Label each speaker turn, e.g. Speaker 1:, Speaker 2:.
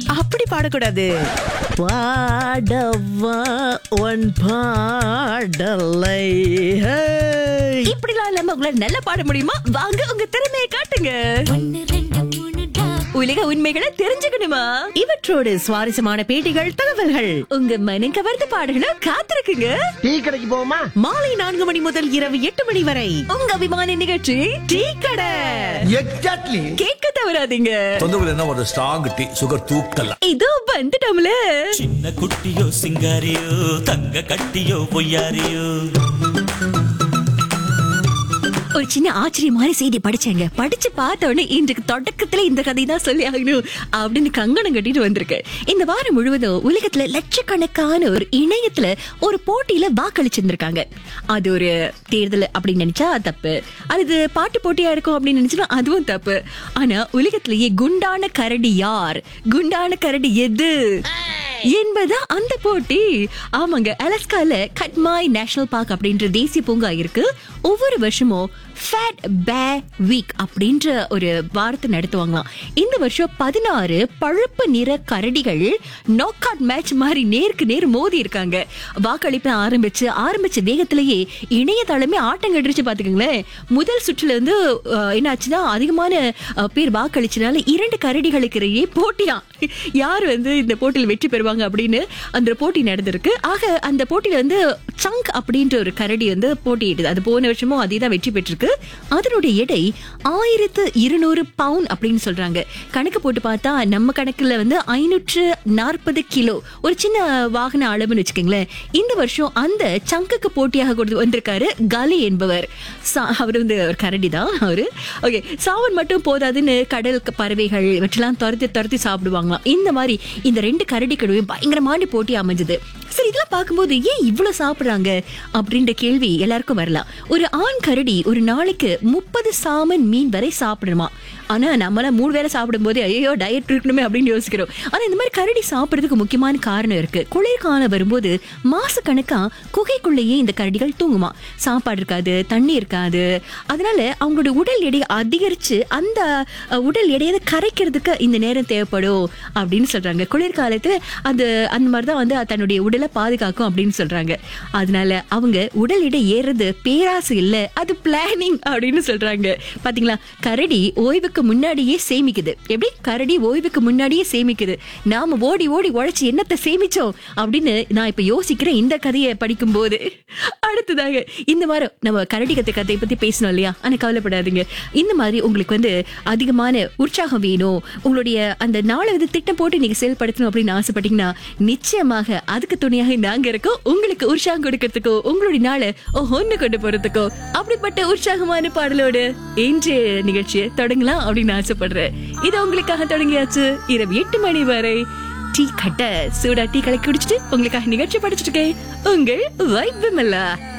Speaker 1: அப்படி பாடக்கூடாது பாடவா உன் பாடலை ஹே.
Speaker 2: இப்படிலாம் இல்லாம உங்களால நல்லா பாட முடியுமா வாங்க உங்க திறமையை காட்டுங்க உலக உண்மைகளை தெரிஞ்சுக்கணுமா
Speaker 1: இவற்றோடு சுவாரஸ்யமான பேட்டிகள் தகவல்கள்
Speaker 2: உங்க மனம் கவர்ந்த பாடல்களும் காத்திருக்குங்க
Speaker 3: டீ கடைக்கு போவோமா
Speaker 1: மாலை நான்கு மணி முதல் இரவு எட்டு மணி வரை
Speaker 2: உங்க அபிமான நிகழ்ச்சி டீ கடை
Speaker 3: எக்ஸாக்ட்லி
Speaker 2: கேட்க தவறாதீங்க
Speaker 4: தொந்தரவு என்ன ஒரு ஸ்ட்ராங் டீ சுகர் தூக்கல
Speaker 2: இதோ வந்துட்டோம்ல
Speaker 5: சின்ன குட்டியோ சிங்காரியோ தங்க கட்டியோ பொய்யாரியோ
Speaker 2: ஒரு சின்ன ஆச்சரியமான செய்தி படிச்சேங்க படிச்சு பார்த்த உடனே இன்றைக்கு தொடக்கத்துல இந்த கதை தான் சொல்லி ஆகணும் அப்படின்னு கங்கணம் கட்டிட்டு வந்திருக்கு இந்த வாரம் முழுவதும் உலகத்துல லட்சக்கணக்கான ஒரு இணையத்துல ஒரு போட்டியில வாக்களிச்சிருந்திருக்காங்க அது ஒரு தேர்தல் அப்படின்னு நினைச்சா அது தப்பு அது பாட்டு போட்டியா இருக்கும் அப்படின்னு நினைச்சா அதுவும் தப்பு ஆனா உலகத்திலேயே குண்டான கரடி யார் குண்டான கரடி எது என்பதா அந்த போட்டி ஆமாங்க அலஸ்கால கட்மாய் நேஷனல் பார்க் அப்படின்ற தேசிய பூங்கா இருக்கு ஒவ்வொரு வருஷமும் ஃபேட் பே வீக் அப்படின்ற ஒரு வாரத்தை நடத்துவாங்களாம் இந்த வருஷம் பதினாறு பழுப்பு நிற கரடிகள் நாக் அவுட் மேட்ச் மாதிரி நேருக்கு நேர் மோதி இருக்காங்க வாக்களிப்பு ஆரம்பிச்சு ஆரம்பிச்ச வேகத்திலேயே இணையதளமே ஆட்டம் கட்டுருச்சு பாத்துக்கோங்களேன் முதல் சுற்றுல வந்து அஹ், என்னாச்சுன்னா அதிகமான அஹ், பேர் வாக்களிச்சனால இரண்டு கரடிகளுக்கு இடையே போட்டியா யார் வந்து இந்த போட்டியில் வெற்றி பெறுவாங்க அப்படின்னு அந்த போட்டி நடந்திருக்கு ஆக அந்த போட்டியில வந்து சங்க் அப்படின்ற ஒரு கரடி வந்து போட்டியிடுது அது போன வருஷமும் அதே தான் வெற்றி பெற்றிருக்கு அதனுடைய எடை ஆயிரத்து இருநூறு பவுண்ட் அப்படின்னு சொல்றாங்க கணக்கு போட்டு பார்த்தா நம்ம கணக்குல வந்து ஐநூற்று நாற்பது கிலோ ஒரு சின்ன வாகன அளவுன்னு வச்சுக்கோங்களேன் இந்த வருஷம் அந்த சங்குக்கு போட்டியாக கொடுத்து வந்திருக்காரு கலி என்பவர் சா- அவர் வந்து ஒரு கரடி தான் அவரு ஓகே சாவன் மட்டும் போதாதுன்னு கடல் க- பறவைகள் இவற்றெல்லாம் துரத்தி துரத்தி சாப்பிடுவாங்களாம் இந்த மாதிரி இந்த ரெண்டு கரடி கடுவையும் பயங்கரமான போட்டி அமைஞ்சது சரி இதெல்லாம் பார்க்கும்போது ஏன் இவ்வளவு சாப்பிடுறாங்க அப்படின்ற கேள்வி எல்லாருக்கும் வரலாம் ஒரு ஆண் கரடி ஒரு நாளைக்கு முப்பது சாமன் மீன் வரை சாப்பிடுமா ஆனா நம்மளாம் மூணு வேளை சாப்பிடும்போது ஐயோ டயட் இருக்கணுமே அப்படின்னு யோசிக்கிறோம் ஆனா இந்த மாதிரி கரடி சாப்பிடுறதுக்கு முக்கியமான காரணம் இருக்கு குளிர்காலம் வரும்போது மாச கணக்கா குகைக்குள்ளேயே இந்த கரடிகள் தூங்குமா சாப்பாடு இருக்காது தண்ணி இருக்காது அதனால அவங்களோட உடல் எடையை அதிகரிச்சு அந்த அஹ், உடல் எடையை கரைக்கிறதுக்கு இந்த நேரம் தேவைப்படும் அப்படின்னு சொல்றாங்க குளிர்காலத்துல அது அந்த மாதிரி தான் வந்து தன்னுடைய உடலை பாதுகாக்கும் அப்படின்னு சொல்றாங்க அதனால அவங்க உடல் எடை ஏறுறது பேராசை இல்ல அது பிளானிங் அப்படின்னு சொல்றாங்க பாத்தீங்களா கரடி ஓய்வுக்கு முன்னாடியே சேமிக்குது எப்படி கரடி ஓய்வுக்கு முன்னாடியே சேமிக்குது நாம ஓடி ஓடி உழைச்சு என்னத்தை சேமிச்சோம் அப்படின்னு நான் இப்ப யோசிக்கிறேன் இந்த கதையை படிக்கும் போது அடுத்ததாக இந்த வாரம் நம்ம கரடி கத்தை கதையை பத்தி பேசணும் இல்லையா ஆனா கவலைப்படாதீங்க இந்த மாதிரி உங்களுக்கு வந்து அதிகமான உற்சாகம் வேணும் உங்களுடைய அந்த நாளை வந்து திட்டம் போட்டு நீங்க செயல்படுத்தணும் அப்படின்னு ஆசைப்பட்டீங்கன்னா நிச்சயமாக அதுக்கு துணையாக நாங்க இருக்கோம் உங்களுக்கு உற்சாகம் கொடுக்கறதுக்கோ உங்களுடைய நாளை ஒன்னு கொண்டு போறதுக்கோ அப்படிப்பட்ட உற்சாகமான பாடலோடு இன்றைய நிகழ்ச்சியை தொடங்கலாம் அப்படின்னு ஆசைப்படுறேன் இது உங்களுக்காக தொடங்கியாச்சு இரவு எட்டு மணி வரை டீ கட்ட சூடா டீ கலக்கி குடிச்சிட்டு உங்களுக்காக நிகழ்ச்சி படிச்சிட்டு இருக்கேன் உங்கள் வைப் விமலா